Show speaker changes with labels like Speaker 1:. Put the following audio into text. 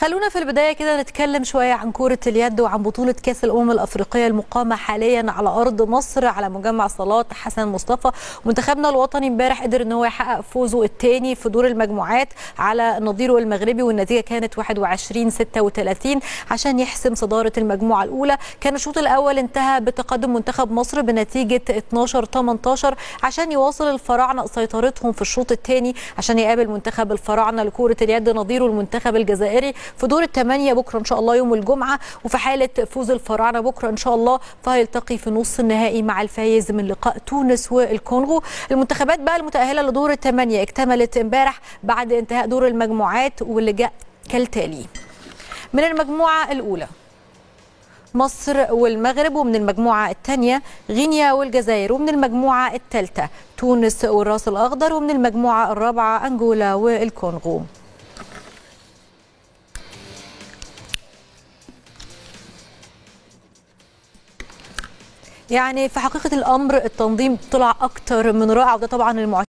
Speaker 1: خلونا في البداية كده نتكلم شوية عن كرة اليد وعن بطولة كأس الأمم الأفريقية المقامة حاليا على أرض مصر على مجمع صالات حسن مصطفى منتخبنا الوطني امبارح قدر ان هو يحقق فوزه الثاني في دور المجموعات على نظيره المغربي والنتيجة كانت 21 36 عشان يحسم صدارة المجموعة الأولى كان الشوط الأول انتهى بتقدم منتخب مصر بنتيجة 12 18 عشان يواصل الفراعنة سيطرتهم في الشوط الثاني عشان يقابل منتخب الفراعنة لكرة اليد نظيره المنتخب الجزائري في دور الثمانية بكرة إن شاء الله يوم الجمعة وفي حالة فوز الفراعنة بكرة إن شاء الله فهيلتقي في نص النهائي مع الفايز من لقاء تونس والكونغو المنتخبات بقى المتأهلة لدور الثمانية اكتملت امبارح بعد انتهاء دور المجموعات واللي جاء كالتالي من المجموعة الأولى مصر والمغرب ومن المجموعة الثانية غينيا والجزائر ومن المجموعة الثالثة تونس والراس الأخضر ومن المجموعة الرابعة أنجولا والكونغو يعني في حقيقة الأمر التنظيم طلع أكتر من رائع وده طبعا المعتمد